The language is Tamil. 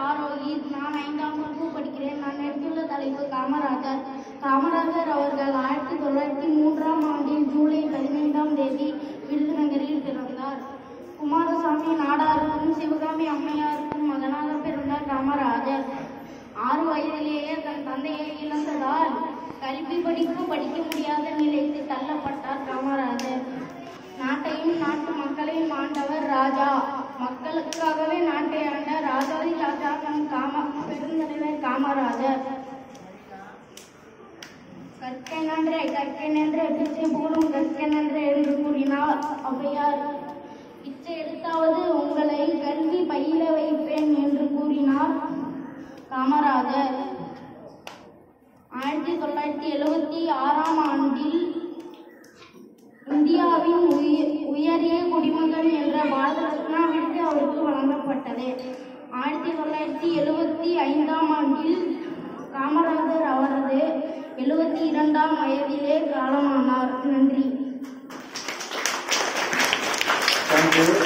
ஆரோஹித் நான் ஐந்தாம் வகுப்பு படிக்கிறேன் நான் எடுத்துள்ள தலைப்பு காமராஜர் காமராஜர் அவர்கள் ஆயிரத்தி தொள்ளாயிரத்தி மூன்றாம் ஆண்டில் ஜூலை பதினைந்தாம் தேதி விருதுநகரில் பிறந்தார் குமாரசாமி நாடாருக்கும் சிவகாமி அம்மையாருக்கும் மகனாக பிறந்தார் காமராஜர் ஆறு வயதிலேயே தன் தந்தையை இழந்ததால் கல்வி படிப்பு படிக்க முடியாத நிலைக்கு தள்ளப்பட்டார் காமராஜர் நாட்டையும் நாட்டு மக்களையும் ஆண்டவர் ராஜா மக்களுக்காகவே நாட்டை ஆண்ட ராஜாதி ராஜா தன் காம பெருந்தலைவர் காமராஜர் கற்கை நன்றே கற்கை நன்றே பிச்சை போலும் கற்கை நன்றே என்று கூறினார் ஔவையார் பிச்சை எடுத்தாவது உங்களை கல்வி பயில வைப்பேன் என்று கூறினார் காமராஜர் ஆயிரத்தி தொள்ளாயிரத்தி எழுவத்தி ஆறாம் ஆண்டில் இந்தியாவின் உய- உயரிய குடிமகன் என்ற பாரத ரத்னா விருது அவருக்கு வழங்கப்பட்டது ஆயிரத்தி தொள்ளாயிரத்தி எழுவத்தி ஐந்தாம் ஆண்டில் காமராஜர் அவரது எழுவத்தி இரண்டாம் வயதிலே காலமானார் நன்றி Thank you.